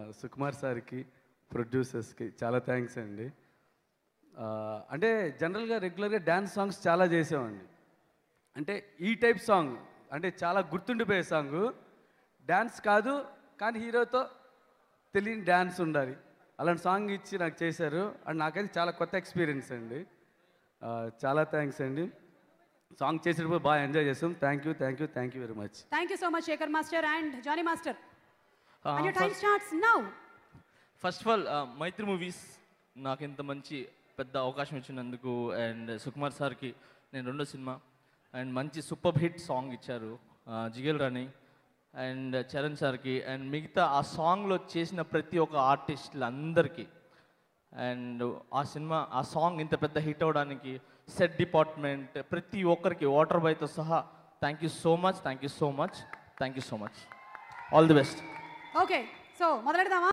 సుకుమార్ సార్కి ప్రొడ్యూసర్స్కి చాలా థ్యాంక్స్ అండి ఆ, అంటే జనరల్గా రెగ్యులర్గా డ్యాన్స్ సాంగ్స్ చాలా చేసామండి అంటే ఈ టైప్ సాంగ్ అంటే చాలా గుర్తుండిపోయే సాంగ్ డ్యాన్స్ కాదు కానీ హీరోతో తెలియని డ్యాన్స్ ఉండాలి అలాంటి సాంగ్ ఇచ్చి నాకు చేశారు అండ్ నాకైతే చాలా కొత్త ఎక్స్పీరియన్స్ అండి ఆ, చాలా థ్యాంక్స్ అండి సాంగ్ చేసేటప్పుడు బాగా ఎంజాయ్ చేస్తాం thank you thank you thank you very much thank you so much Sekhar master and Jani master Uh, and your time first- starts now first of all Mythri Movies నాకు ఇంత మంచి పెద్ద అవకాశం ఇచ్చినందుకు అండ్ సుకుమార్ సార్కి నేను రెండో సినిమా అండ్ మంచి సూపర్ హిట్ సాంగ్ ఇచ్చారు uh, జిగేల్ రాణి అండ్ చరణ్ సార్కి అండ్ మిగతా ఆ సాంగ్లో చేసిన ప్రతి ఒక్క ఆర్టిస్టులందరికీ అండ్ ఆ సినిమా ఆ సాంగ్ ఇంత పెద్ద హిట్ అవడానికి సెట్ డిపార్ట్మెంట్ ప్రతి ఒక్కరికి వాటర్ బాయ్తో సహా thank you so much thank you so much thank you so much all the best okay so మొదలెడదామా